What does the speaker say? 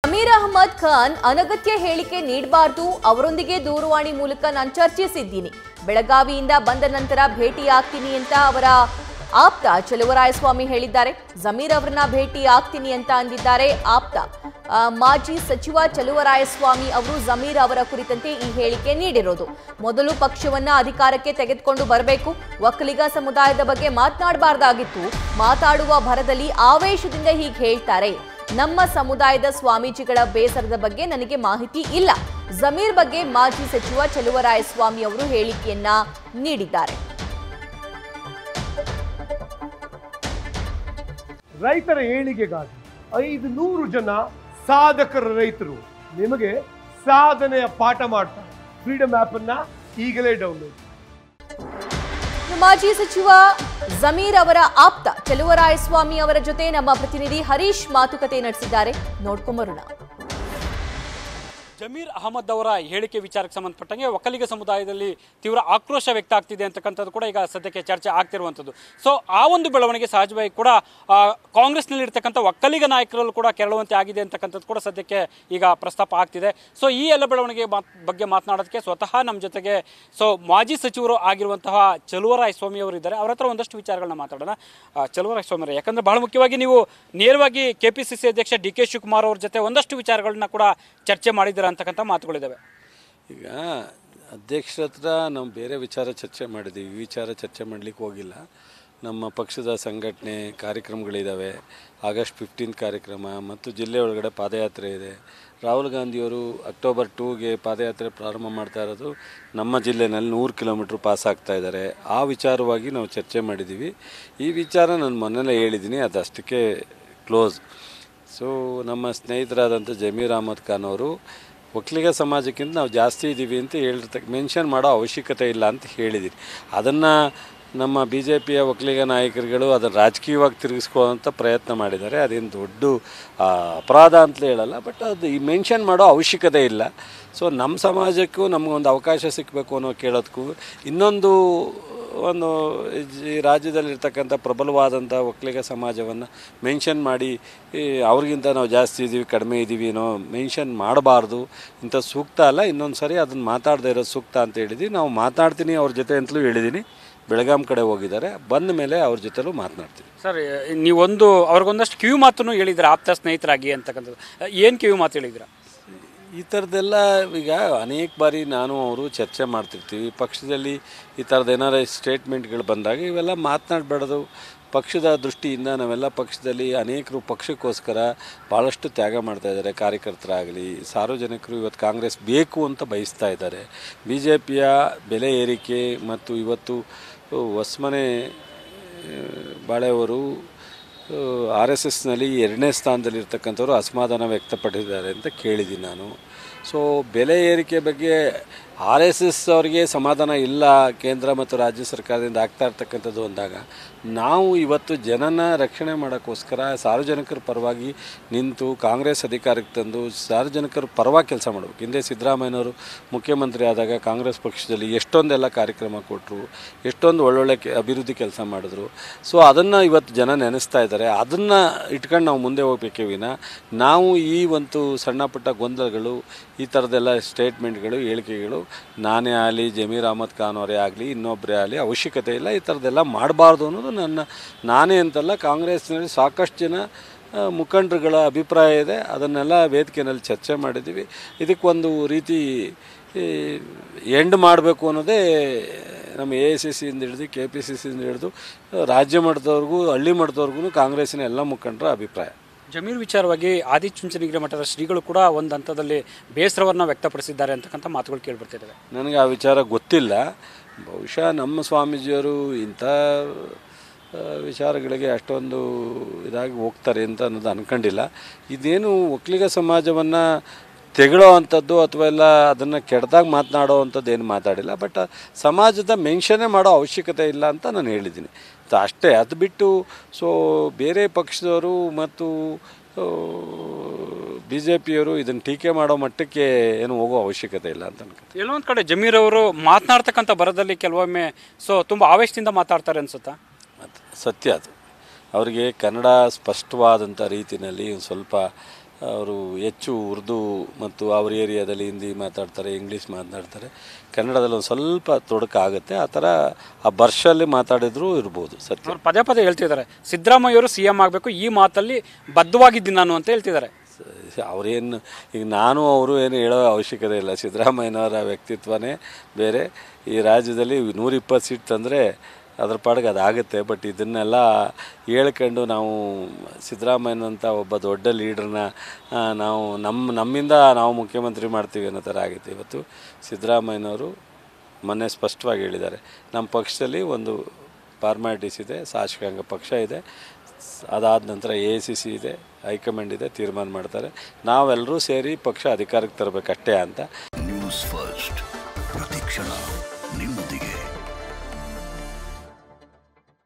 ಅಮೀರ್ ಅಹಮದ್ ಖಾನ್ ಅನಗತ್ಯ ಹೇಳಿಕೆ ನೀಡಬಾರ್ದು ಅವರೊಂದಿಗೆ ದೂರವಾಣಿ ಮೂಲಕ ನಾನು ಚರ್ಚಿಸಿದ್ದೀನಿ ಬೆಳಗಾವಿಯಿಂದ ಬಂದ ನಂತರ ಭೇಟಿ ಆಗ್ತೀನಿ ಅಂತ ಅವರ ಆಪ್ತ ಚಲುವರಾಯಸ್ವಾಮಿ ಹೇಳಿದ್ದಾರೆ ಜಮೀರ್ ಅವರನ್ನ ಭೇಟಿ ಆಗ್ತೀನಿ ಅಂತ ಅಂದಿದ್ದಾರೆ ಆಪ್ತ ಆ, ಮಾಜಿ ಸಚಿವ ಚಲುವರಾಯಸ್ವಾಮಿ ಅವರು ಜಮೀರ್ ಅವರ ಕುರಿತಂತೆ ಈ ಹೇಳಿಕೆ ನೀಡಿರೋದು ಮೊದಲು ಪಕ್ಷವನ್ನ ಅಧಿಕಾರಕ್ಕೆ ತೆಗೆದುಕೊಂಡು ಬರಬೇಕು ಒಕ್ಕಲಿಗ ಸಮುದಾಯದ ಬಗ್ಗೆ ಮಾತನಾಡಬಾರ್ದಾಗಿತ್ತು ಮಾತಾಡುವ ಭರದಲ್ಲಿ ಆವೇಶದಿಂದ ಹೀಗೆ ಹೇಳ್ತಾರೆ ನಮ್ಮ ಸಮುದಾಯದ ಸ್ವಾಮೀಜಿಗಳ ಬೇಸರದ ಬಗ್ಗೆ ನನಗೆ ಮಾಹಿತಿ ಇಲ್ಲ ಜಮೀರ್ ಬಗ್ಗೆ ಮಾಜಿ ಸಚಿವ ಚಲುವರಾಯಸ್ವಾಮಿ ಅವರು ಹೇಳಿಕೆಯನ್ನ ನೀಡಿದ್ದಾರೆ ರೈತರ ಏಳಿಗೆಗಾಗಿ ಐದು ನೂರು ಜನ ಸಾಧಕರ ರೈತರು ನಿಮಗೆ ಸಾಧನೆಯ ಪಾಠ ಮಾಡ್ತಾರೆ ಫ್ರೀಡಮ್ ಆಪ್ ಅನ್ನ ಈಗಲೇ ಡೌನ್ಲೋಡ್ ಮಾಜಿ ಸಚಿವ ಜಮೀರ್ ಅವರ ಆಪ್ತ ಚಲುವರಾಯಸ್ವಾಮಿ ಅವರ ಜೊತೆ ನಮ್ಮ ಪ್ರತಿನಿಧಿ ಹರೀಶ್ ಮಾತುಕತೆ ನಡೆಸಿದ್ದಾರೆ ನೋಡ್ಕೊಂಬರೋಣ ಜಮೀರ್ ಅಹಮದ್ ಅವರ ಹೇಳಿಕೆ ವಿಚಾರಕ್ಕೆ ಸಂಬಂಧಪಟ್ಟಂಗೆ ಒಕ್ಕಲಿಗ ಸಮುದಾಯದಲ್ಲಿ ತೀವ್ರ ಆಕ್ರೋಶ ವ್ಯಕ್ತ ಆಗ್ತಿದೆ ಅಂತಕ್ಕಂಥದ್ದು ಕೂಡ ಈಗ ಸದ್ಯಕ್ಕೆ ಚರ್ಚೆ ಆಗ್ತಿರುವಂಥದ್ದು ಸೊ ಆ ಒಂದು ಬೆಳವಣಿಗೆ ಸಹಜವಾಗಿ ಕೂಡ ಆ, ಕಾಂಗ್ರೆಸ್ನಲ್ಲಿ ಇರ್ತಕ್ಕಂಥ ಒಕ್ಕಲಿಗ ನಾಯಕರಲ್ಲೂ ಕೂಡ ಕೆರಳುವಂತೆ ಆಗಿದೆ ಅಂತಕ್ಕಂಥದ್ದು ಕೂಡ ಸದ್ಯಕ್ಕೆ ಈಗ ಪ್ರಸ್ತಾಪ ಆಗ್ತಿದೆ ಸೊ ಈ ಎಲ್ಲ ಬೆಳವಣಿಗೆ ಮಾತ್- ಬಗ್ಗೆ ಮಾತನಾಡೋದಕ್ಕೆ ಸ್ವತಃ ನಮ್ಮ ಜೊತೆಗೆ ಸೊ ಮಾಜಿ ಸಚಿವರು ಆಗಿರುವಂತಹ ಚಲುವರಾಯ ಸ್ವಾಮಿ ಅವರು ಇದ್ದಾರೆ ಅವ್ರ ಹತ್ರ ಒಂದಷ್ಟು ವಿಚಾರಗಳನ್ನ ಮಾತಾಡೋಣ ಆ, ಚಲುವರಾಯ ಸ್ವಾಮಿ ಅವರೇ, ಯಾಕಂದ್ರೆ ಬಹಳ ಮುಖ್ಯವಾಗಿ ನೀವು ನೇರವಾಗಿ ಕೆ ಪಿ ಸಿ ಸಿ ಅಧ್ಯಕ್ಷ ಡಿ ಕೆ ಶಿವಕುಮಾರ್ ಅವ್ರ ಜೊತೆ ಒಂದಷ್ಟು ವಿಚಾರಗಳನ್ನ ಕೂಡ ಚರ್ಚೆ ಮಾಡಿದ್ದೀರಾ ಅಂತಕ್ಕಂಥ ಮಾತುಗಳಿದ್ದಾವೆ ಈಗ ಅಧ್ಯಕ್ಷರ ಹತ್ರ ನಾವು ಬೇರೆ ವಿಚಾರ ಚರ್ಚೆ ಮಾಡಿದ್ದೀವಿ ಈ ವಿಚಾರ ಚರ್ಚೆ ಮಾಡಲಿಕ್ಕೆ ಹೋಗಿಲ್ಲ ನಮ್ಮ ಪಕ್ಷದ ಸಂಘಟನೆ ಕಾರ್ಯಕ್ರಮಗಳಿದ್ದಾವೆ ಆಗಸ್ಟ್ ಫಿಫ್ಟೀನ್ ಕಾರ್ಯಕ್ರಮ ಮತ್ತು ಜಿಲ್ಲೆ ಒಳಗಡೆ ಪಾದಯಾತ್ರೆ ಇದೆ ರಾಹುಲ್ ಗಾಂಧಿಯವರು ಅಕ್ಟೋಬರ್ ಟೂಗೆ ಪಾದಯಾತ್ರೆ ಪ್ರಾರಂಭ ಮಾಡ್ತಾ ಇರೋದು ನಮ್ಮ ಜಿಲ್ಲೆನಲ್ಲಿ ನೂರು ಕಿಲೋಮೀಟ್ರ್ ಪಾಸ್ ಆಗ್ತಾ ಇದ್ದಾರೆ ಆ ವಿಚಾರವಾಗಿ ನಾವು ಚರ್ಚೆ ಮಾಡಿದ್ದೀವಿ ಈ ವಿಚಾರ ನಾನು ಮೊನ್ನೆಲ್ಲ ಹೇಳಿದ್ದೀನಿ ಅದು ಅಷ್ಟಕ್ಕೆ ಕ್ಲೋಸ್ ಸೊ ನಮ್ಮ ಸ್ನೇಹಿತರಾದಂಥ ಜಮೀರ್ ಅಹಮದ್ ಖಾನ್ ಅವರು ಒಕ್ಕಲಿಗ ಸಮಾಜಕ್ಕಿಂತ ನಾವು ಜಾಸ್ತಿ ಇದ್ದೀವಿ ಅಂತ ಹೇಳಿರ್ತಕ್ಕ ಮೆನ್ಷನ್ ಮಾಡೋ ಅವಶ್ಯಕತೆ ಇಲ್ಲ ಅಂತ ಹೇಳಿದ್ದೀನಿ ಅದನ್ನು ನಮ್ಮ ಬಿ ಜೆ ಪಿಯ ಒಕ್ಕಲಿಗ ನಾಯಕರುಗಳು ಅದನ್ನು ರಾಜಕೀಯವಾಗಿ ತಿರುಗಿಸ್ಕೊಳ್ಳೋಂಥ ಪ್ರಯತ್ನ ಮಾಡಿದ್ದಾರೆ ಅದೇನು ದೊಡ್ಡ ಆ, ಅಪರಾಧ ಅಂತಲೇ ಹೇಳಲ್ಲ ಬಟ್ ಅದು ಈ ಮೆನ್ಷನ್ ಮಾಡೋ ಅವಶ್ಯಕತೆ ಇಲ್ಲ ಸೊ ನಮ್ಮ ಸಮಾಜಕ್ಕೂ ನಮಗೊಂದು ಅವಕಾಶ ಸಿಕ್ಕಬೇಕು ಅನ್ನೋ ಕೇಳೋದಕ್ಕೂ ಇನ್ನೊಂದು ಒಂದು ಈ ರಾಜ್ಯದಲ್ಲಿರ್ತಕ್ಕಂಥ ಪ್ರಬಲವಾದಂಥ ಒಕ್ಕಲಿಗ ಸಮಾಜವನ್ನು ಮೆನ್ಷನ್ ಮಾಡಿ ಈ ಅವ್ರಿಗಿಂತ ನಾವು ಜಾಸ್ತಿ ಇದ್ದೀವಿ ಕಡಿಮೆ ಇದ್ದೀವಿ ಏನೋ ಮೆನ್ಷನ್ ಮಾಡಬಾರ್ದು ಇಂಥ ಸೂಕ್ತ ಅಲ್ಲ ಇನ್ನೊಂದು ಸರಿ ಅದನ್ನು ಮಾತಾಡದೇ ಇರೋದು ಸೂಕ್ತ ಅಂತ ಹೇಳಿದ್ವಿ ನಾವು ಮಾತಾಡ್ತೀನಿ ಅವ್ರ ಜೊತೆ ಅಂತಲೂ ಹೇಳಿದ್ದೀನಿ ಬೆಳಗಾಂ ಕಡೆ ಹೋಗಿದ್ದಾರೆ ಬಂದ ಮೇಲೆ ಅವ್ರ ಜೊತೆಲೂ ಮಾತನಾಡ್ತೀನಿ ಸರ್ ನೀವೊಂದು ಅವ್ರಿಗೊಂದಷ್ಟು ಕಿವಿ ಮಾತನ್ನು ಹೇಳಿದ್ರೆ ಆಪ್ತ ಸ್ನೇಹಿತರಾಗಿ ಅಂತಕ್ಕಂಥದ್ದು ಏನು ಕಿವಿ ಮಾತು ಹೇಳಿದ್ದೀರಾ ಈ ಥರದ್ದೆಲ್ಲ ಈಗ ಅನೇಕ ಬಾರಿ ನಾನು ಅವರು ಚರ್ಚೆ ಮಾಡ್ತಿರ್ತೀವಿ ಪಕ್ಷದಲ್ಲಿ ಈ ಥರದ್ದು ಏನಾರ ಸ್ಟೇಟ್ಮೆಂಟ್ಗಳು ಬಂದಾಗ ಇವೆಲ್ಲ ಮಾತನಾಡಬಾರ್ದು ಪಕ್ಷದ ದೃಷ್ಟಿಯಿಂದ ನಾವೆಲ್ಲ ಪಕ್ಷದಲ್ಲಿ ಅನೇಕರು ಪಕ್ಷಕ್ಕೋಸ್ಕರ ಭಾಳಷ್ಟು ತ್ಯಾಗ ಮಾಡ್ತಾ ಇದ್ದಾರೆ ಕಾರ್ಯಕರ್ತರಾಗಲಿ ಸಾರ್ವಜನಿಕರು ಇವತ್ತು ಕಾಂಗ್ರೆಸ್ ಬೇಕು ಅಂತ ಬಯಸ್ತಾ ಇದ್ದಾರೆ ಬಿ ಜೆ ಪಿಯ ಬೆಲೆ ಏರಿಕೆ ಮತ್ತು ಇವತ್ತು ಹೊಸ್ಮನೆ ಬಾಳೆಯವರು ಆರ್ ಎಸ್ ಎಸ್ನಲ್ಲಿ ಎರಡನೇ ಸ್ಥಾನದಲ್ಲಿರ್ತಕ್ಕಂಥವ್ರು ಅಸಮಾಧಾನ ವ್ಯಕ್ತಪಡಿಸಿದ್ದಾರೆ ಅಂತ ಕೇಳಿದ್ದೀನಿ ನಾನು ಸೊ ಬೆಲೆ ಏರಿಕೆ ಬಗ್ಗೆ ಆರ್ ಎಸ್ ಎಸ್ ಅವರಿಗೆ ಸಮಾಧಾನ ಇಲ್ಲ ಕೇಂದ್ರ ಮತ್ತು ರಾಜ್ಯ ಸರ್ಕಾರದಿಂದ ಆಗ್ತಾ ಇರ್ತಕ್ಕಂಥದ್ದು ಅಂದಾಗ ನಾವು ಇವತ್ತು ಜನನ ರಕ್ಷಣೆ ಮಾಡೋಕ್ಕೋಸ್ಕರ ಸಾರ್ವಜನಿಕರ ಪರವಾಗಿ ನಿಂತು ಕಾಂಗ್ರೆಸ್ ಅಧಿಕಾರಕ್ಕೆ ತಂದು ಸಾರ್ವಜನಿಕರ ಪರವಾಗಿ ಕೆಲಸ ಮಾಡಬೇಕು ಹಿಂದೆ ಸಿದ್ದರಾಮಯ್ಯನವರು ಮುಖ್ಯಮಂತ್ರಿ ಆದಾಗ ಕಾಂಗ್ರೆಸ್ ಪಕ್ಷದಲ್ಲಿ ಎಷ್ಟೊಂದೆಲ್ಲ ಕಾರ್ಯಕ್ರಮ ಕೊಟ್ಟರು ಎಷ್ಟೊಂದು ಒಳ್ಳೊಳ್ಳೆ ಕೆ ಅಭಿವೃದ್ಧಿ ಕೆಲಸ ಮಾಡಿದ್ರು ಸೊ ಅದನ್ನು ಇವತ್ತು ಜನ ನೆನೆಸ್ತಾ ಇದ್ದಾರೆ ಅದನ್ನು ಇಟ್ಕೊಂಡು ನಾವು ಮುಂದೆ ಹೋಗ್ಬೇಕೇ ವಿನ ನಾವು ಈ ಒಂದು ಸಣ್ಣ ಪುಟ್ಟ ಗೊಂದಲಗಳು ಈ ಥರದ್ದೆಲ್ಲ ಸ್ಟೇಟ್ಮೆಂಟ್ಗಳು ಹೇಳಿಕೆಗಳು ನಾನೇ ಆಗಲಿ ಜಮೀರ್ ಅಹಮದ್ ಖಾನ್ ಅವರೇ ಆಗಲಿ ಇನ್ನೊಬ್ಬರೇ ಆಗಲಿ ಅವಶ್ಯಕತೆ ಇಲ್ಲ ಈ ಥರದ್ದೆಲ್ಲ ಮಾಡಬಾರ್ದು ಅನ್ನೋದು ನನ್ನ ನಾನೇ ಅಂತಲ್ಲ ಕಾಂಗ್ರೆಸ್ನಲ್ಲಿ ಸಾಕಷ್ಟು ಜನ ಆ, ಮುಖಂಡರುಗಳ ಅಭಿಪ್ರಾಯ ಇದೆ ಅದನ್ನೆಲ್ಲ ವೇದಿಕೆಯಲ್ಲಿ ಚರ್ಚೆ ಮಾಡಿದ್ದೀವಿ ಇದಕ್ಕೊಂದು ರೀತಿ ಎಂಡ್ ಮಾಡಬೇಕು ಅನ್ನೋದೇ ನಮ್ಮ ಎ ಐ ಸಿ ಸಿಯಿಂದ ಹಿಡಿದು ಕೆ ಪಿ ಸಿ ಸಿಯಿಂದ ಹಿಡಿದು ರಾಜ್ಯ ಮಟ್ಟದವ್ರಿಗೂ ಹಳ್ಳಿ ಮಟ್ಟದವ್ರಿಗೂ ಕಾಂಗ್ರೆಸ್ಸಿನ ಎಲ್ಲ ಮುಖಂಡರ ಅಭಿಪ್ರಾಯ ಜಮೀರ್ ವಿಚಾರವಾಗಿ ಆದಿಚುಂಚನಗಿರಿ ಮಠದ ಶ್ರೀಗಳು ಕೂಡ ಒಂದು ಹಂತದಲ್ಲಿ ಬೇಸರವನ್ನು ವ್ಯಕ್ತಪಡಿಸಿದ್ದಾರೆ ಅಂತಕ್ಕಂಥ ಮಾತುಗಳು ಕೇಳಿಬರ್ತಿದ್ದಾವೆ ನನಗೆ ಆ ವಿಚಾರ ಗೊತ್ತಿಲ್ಲ ಬಹುಶಃ ನಮ್ಮ ಸ್ವಾಮೀಜಿಯವರು ಇಂಥ ಆ, ವಿಚಾರಗಳಿಗೆ ಅಷ್ಟೊಂದು ಇದಾಗಿ ಹೋಗ್ತಾರೆ ಅಂತ ಅನ್ನೋದು ಅನ್ಕೊಂಡಿಲ್ಲ ಇದೇನು ಒಕ್ಕಲಿಗ ಸಮಾಜವನ್ನು ತೆಗಳೋ ಅಂಥದ್ದು ಅಥವಾ ಎಲ್ಲ ಅದನ್ನು ಕೆಡ್ದಾಗ ಮಾತನಾಡೋ ಅಂಥದ್ದು ಏನು ಮಾತಾಡಿಲ್ಲ ಬಟ್ ಸಮಾಜದ ಮೆನ್ಷನ್ನೇ ಮಾಡೋ ಅವಶ್ಯಕತೆ ಇಲ್ಲ ಅಂತ ನಾನು ಹೇಳಿದ್ದೀನಿ ತ- ಅಷ್ಟೇ ಅದು ಬಿಟ್ಟು ಸೊ ಬೇರೆ ಪಕ್ಷದವರು ಮತ್ತು ಬಿ ಜೆ ಪಿಯವರು ಇದನ್ನು ಟೀಕೆ ಮಾಡೋ ಮಟ್ಟಕ್ಕೆ ಏನು ಹೋಗೋ ಅವಶ್ಯಕತೆ ಇಲ್ಲ ಅಂತ ಅನ್ಕೊಂಡು ಎಲ್ಲೊಂದು ಕಡೆ ಜಮೀರ್ ಅವರು ಮಾತನಾಡ್ತಕ್ಕಂಥ ಬರದಲ್ಲಿ ಕೆಲವೊಮ್ಮೆ ಸೊ ತುಂಬ ಆವೇಶದಿಂದ ಮಾತಾಡ್ತಾರೆ ಅನ್ಸುತ್ತಾ ಅದು ಸತ್ಯ ಅದು ಅವರಿಗೆ ಕನ್ನಡ ಸ್ಪಷ್ಟವಾದಂಥ ರೀತಿಯಲ್ಲಿ ಒಂದು ಸ್ವಲ್ಪ ಅವರು ಹೆಚ್ಚು ಉರ್ದು ಮತ್ತು ಅವ್ರ ಏರಿಯಾದಲ್ಲಿ ಹಿಂದಿ ಮಾತಾಡ್ತಾರೆ ಇಂಗ್ಲೀಷ್ ಮಾತನಾಡ್ತಾರೆ ಕನ್ನಡದಲ್ಲಿ ಒಂದು ಸ್ವಲ್ಪ ತೊಡಕಾಗುತ್ತೆ ಆ ಥರ ಆ ಬರ್ಷಲ್ಲಿ ಮಾತಾಡಿದ್ರು ಇರ್ಬೋದು ಸತ್ಯ ಅವ್ರು ಪದೇ ಪದೇ ಹೇಳ್ತಿದ್ದಾರೆ ಸಿದ್ದರಾಮಯ್ಯವರು ಸಿ ಎಂ ಆಗಬೇಕು ಈ ಮಾತಲ್ಲಿ ಬದ್ಧವಾಗಿದ್ದೀನಿ ನಾನು ಅಂತ ಹೇಳ್ತಿದ್ದಾರೆ ಸ- ಅವ್ರೇನು ಈಗ ನಾನು ಅವರು ಏನು ಹೇಳೋ ಅವಶ್ಯಕತೆ ಇಲ್ಲ ಸಿದ್ದರಾಮಯ್ಯನವರ ವ್ಯಕ್ತಿತ್ವನೇ ಬೇರೆ ಈ ರಾಜ್ಯದಲ್ಲಿ ನೂರಿಪ್ಪತ್ತು ಸೀಟ್ ತಂದರೆ ಅದ್ರ ಪಾಡಿಗೆ ಅದಾಗುತ್ತೆ ಬಟ್ ಇದನ್ನೆಲ್ಲ ಹೇಳ್ಕೊಂಡು ನಾವು ಸಿದ್ದರಾಮಯ್ಯನಂಥ ಒಬ್ಬ ದೊಡ್ಡ ಲೀಡ್ರನ್ನ ಆ, ನಾವು ನಮ್ಮ ನಮ್ಮಿಂದ ನಾವು ಮುಖ್ಯಮಂತ್ರಿ ಮಾಡ್ತೀವಿ ಅನ್ನೋ ಥರ ಆಗುತ್ತೆ ಇವತ್ತು ಸಿದ್ದರಾಮಯ್ಯನವರು ಮೊನ್ನೆ ಸ್ಪಷ್ಟವಾಗಿ ಹೇಳಿದ್ದಾರೆ ನಮ್ಮ ಪಕ್ಷದಲ್ಲಿ ಒಂದು ಫಾರ್ಮ್ಯಾಲಿಟೀಸ್ ಇದೆ ಶಾಸಕಾಂಗ ಪಕ್ಷ ಇದೆ ಅದಾದ ನಂತರ ಎ ಸಿ ಸಿ ಇದೆ ಹೈಕಮಾಂಡ್ ಇದೆ ತೀರ್ಮಾನ ಮಾಡ್ತಾರೆ ನಾವೆಲ್ಲರೂ ಸೇರಿ ಪಕ್ಷ ಅಧಿಕಾರಕ್ಕೆ ತರಬೇಕಷ್ಟೇ ಅಂತ ನ್ಯೂಸ್ ಫಸ್ಟ್ ಪ್ರತಿಕ್ಷಣ